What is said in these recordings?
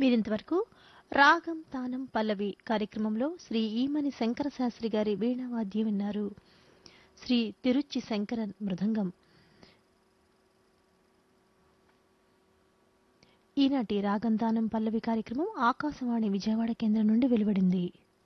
మీరింతవరకు రాగం తానం పల్లవి కార్యక్రమంలో శ్రీ ఈమని శంకర శాస్త్రి గారి వీణావాద్యం విన్నారు శ్రీ తిరుచి శంకర మృదంగం ఈనాటి రాగం తానం పల్లవి కార్యక్రమం ఆకాశవాణి విజయవాడ కేంద్రం నుండి వెలువడింది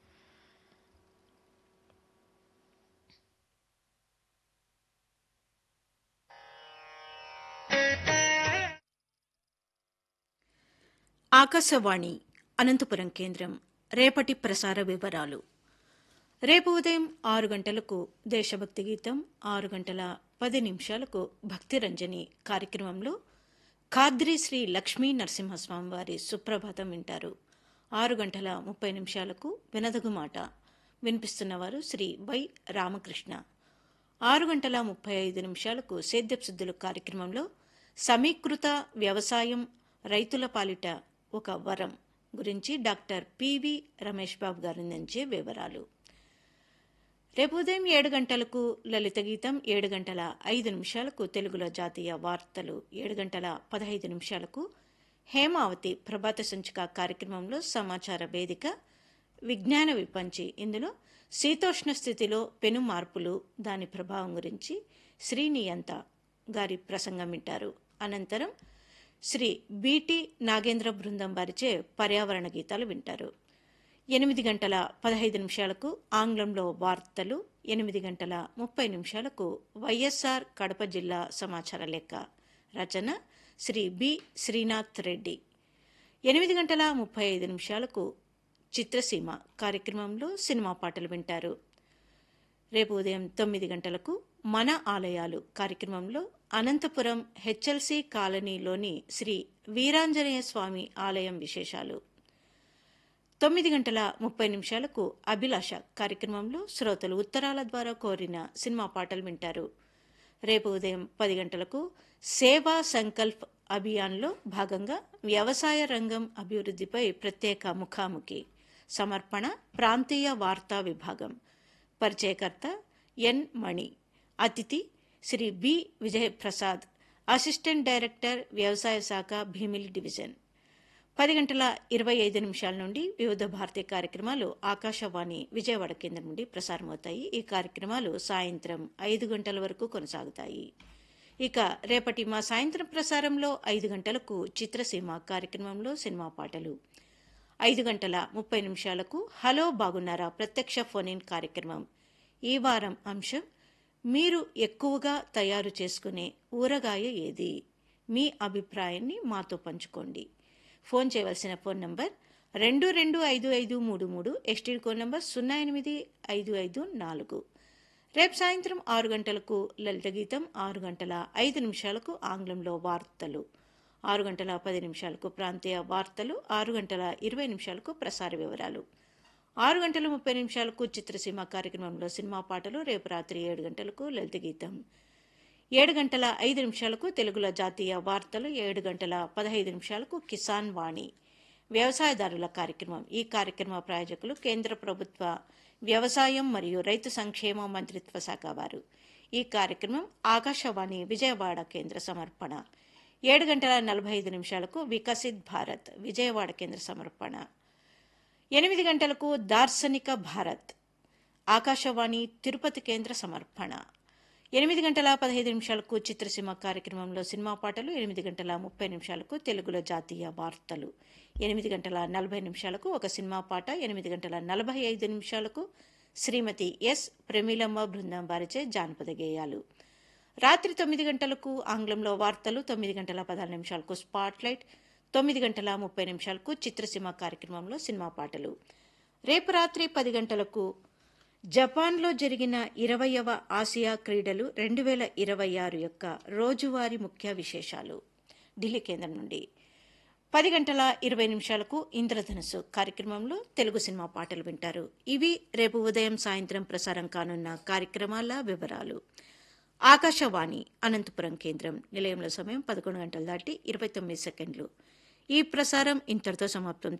ఆకాశవాణి అనంతపురం కేంద్రం రేపటి ప్రసార వివరాలు రేపు ఉదయం ఆరు గంటలకు దేశభక్తి గీతం ఆరు గంటల పది నిమిషాలకు భక్తిరంజని కార్యక్రమంలో ఖాద్రి శ్రీ లక్ష్మీ నరసింహస్వామి వారి సుప్రభాతం వింటారు ఆరు గంటల ముప్పై నిమిషాలకు వినదగు మాట వినిపిస్తున్నవారు శ్రీ వై రామకృష్ణ ఆరు గంటల ముప్పై ఐదు నిమిషాలకు సేద్యపు సిద్ధులు కార్యక్రమంలో సమీకృత వ్యవసాయం రైతుల పాలిట ఒక వరం గురించి డాక్టర్ పివి రమేష్ బాబు గారు అందించే వివరాలు రేపు ఉదయం ఏడు గంటలకు లలిత గీతం ఏడు గంటల ఐదు నిమిషాలకు తెలుగులో జాతీయ వార్తలు ఏడు గంటల పదహైదు నిమిషాలకు హేమావతి ప్రభాత సంచిక కార్యక్రమంలో సమాచార వేదిక విజ్ఞాన విపంచి ఇందులో శీతోష్ణ స్థితిలో పెను మార్పులు దాని ప్రభావం గురించి శ్రీనియంత గారి ప్రసంగం వింటారు అనంతరం శ్రీ బిటి నాగేంద్ర బృందం వారిచే పర్యావరణ గీతాలు వింటారు ఎనిమిది గంటల పదహైదు నిమిషాలకు ఆంగ్లంలో వార్తలు ఎనిమిది గంటల ముప్పై నిమిషాలకు వైఎస్ఆర్ కడప జిల్లా సమాచార లెక్క రచన శ్రీ బి శ్రీనాథ్ రెడ్డి ఎనిమిది గంటల ముప్పై ఐదు నిమిషాలకు చిత్రసీమ కార్యక్రమంలో సినిమా పాటలు వింటారు రేపు ఉదయం తొమ్మిది గంటలకు మన ఆలయాలు కార్యక్రమంలో అనంతపురం హెచ్ఎల్సి కాలనీలోని శ్రీ వీరాంజనేయ స్వామి ఆలయం విశేషాలు తొమ్మిది గంటల ముప్పై నిమిషాలకు అభిలాష కార్యక్రమంలో శ్రోతలు ఉత్తరాల ద్వారా కోరిన సినిమా పాటలు వింటారు రేపు ఉదయం పది గంటలకు సేవా సంకల్ప్ అభియాన్లో భాగంగా వ్యవసాయ రంగం అభివృద్ధిపై ప్రత్యేక ముఖాముఖి సమర్పణ ప్రాంతీయ వార్తా విభాగం పరిచయకర్త ఎన్ మణి అతిథి Shri B Vijayaprasad assistant director వ్యవసాయ శాఖ భీమిలి డివిజన్ పది గంటల ఇరవై ఐదు నిమిషాల నుండి వివిధ భారతీయ కార్యక్రమాలు ఆకాశవాణి విజయవాడ కేంద్రం నుండి ప్రసారమవుతాయి ఈ కార్యక్రమాలు సాయంత్రం ఐదు గంటల వరకు కొనసాగుతాయి ఇక రేపటి మా సాయంత్రం ప్రసారంలో ఐదు గంటలకు చిత్రసీమ కార్యక్రమంలో సినిమా పాటలు ఐదు గంటల ముప్పై నిమిషాలకు హలో బాగున్నారా ప్రత్యక్ష ఫోన్ ఇన్ కార్యక్రమం ఈ వారం అంశం మీరు ఎక్కువగా తయారు చేసుకునే ఊరగాయ ఏది మీ అభిప్రాయాన్ని మాతో పంచుకోండి ఫోన్ చేయవలసిన ఫోన్ నంబర్ రెండు రెండు ఐదు ఐదు మూడు మూడు ఎస్టీడీ కోడ్ నంబర్ సున్నా ఎనిమిది ఐదు ఐదు నాలుగు రేపు సాయంత్రం ఆరు గంటలకు లలిత గీతం ఆరు గంటల ఐదు నిమిషాలకు ఆంగ్లంలో వార్తలు ఆరు గంటల పది నిమిషాలకు ప్రాంతీయ వార్తలు ఆరు గంటల ఇరవై నిమిషాలకు ప్రసార వివరాలు ఆరు గంటల ముప్పై నిమిషాలకు చిత్రసీమ కార్యక్రమంలో సినిమా పాటలు రేపు రాత్రి ఏడు గంటలకు లలిత గీతం ఏడు గంటల ఐదు నిమిషాలకు తెలుగులో జాతీయ వార్తలు ఏడు గంటల పదహైదు నిమిషాలకు కిసాన్ వాణి వ్యవసాయదారుల కార్యక్రమం ఈ కార్యక్రమ ప్రాయోజకులు కేంద్ర ప్రభుత్వ వ్యవసాయం మరియు రైతు సంక్షేమ మంత్రిత్వ శాఖ వారు ఈ కార్యక్రమం ఆకాశవాణి విజయవాడ కేంద్ర సమర్పణ ఏడు గంటల నలభై ఐదు నిమిషాలకు వికసిత్ భారత్ విజయవాడ కేంద్ర సమర్పణ ఎనిమిది గంటలకు దార్శనిక భారత్ ఆకాశవాణి తిరుపతి కేంద్ర సమర్పణ ఎనిమిది గంటల పదహైదు నిమిషాలకు చిత్రసీమ కార్యక్రమంలో సినిమా పాటలు ఎనిమిది గంటల ముప్పై నిమిషాలకు తెలుగులో జాతీయ వార్తలు ఎనిమిది గంటల నలభై నిమిషాలకు ఒక సినిమా పాట ఎనిమిది గంటల నలభై ఐదు నిమిషాలకు శ్రీమతి ఎస్ ప్రమీలమ్మ బృందం వారిచే జానపద గేయాలు రాత్రి తొమ్మిది గంటలకు ఆంగ్లంలో వార్తలు తొమ్మిది గంటల పదహారు నిమిషాలకు స్పాట్లైట్ తొమ్మిది గంటల ముప్పై నిమిషాలకు చిత్రసీమ కార్యక్రమంలో సినిమా పాటలు రేపు రాత్రి పది గంటలకు జపాన్లో జరిగిన ఇరవయవ ఆసియా క్రీడలు రెండు వేల ఇరవై ఆరు యొక్క రోజువారీ ముఖ్య విశేషాలు ఢిల్లీ కేంద్రం నుండి పది గంటల ఇరవై నిమిషాలకు ఇంద్రధనుసు కార్యక్రమంలో తెలుగు సినిమా పాటలు వింటారు ఇవి రేపు ఉదయం సాయంత్రం ప్రసారం కానున్న కార్యక్రమాల వివరాలు ఆకాశవాణి అనంతపురం కేంద్రం నిలయంలో సమయం పదకొండు గంటలు దాటి ఇరవై తొమ్మిది సెకండ్లు ఈ ప్రసారం ఇంతటితో సమాప్తం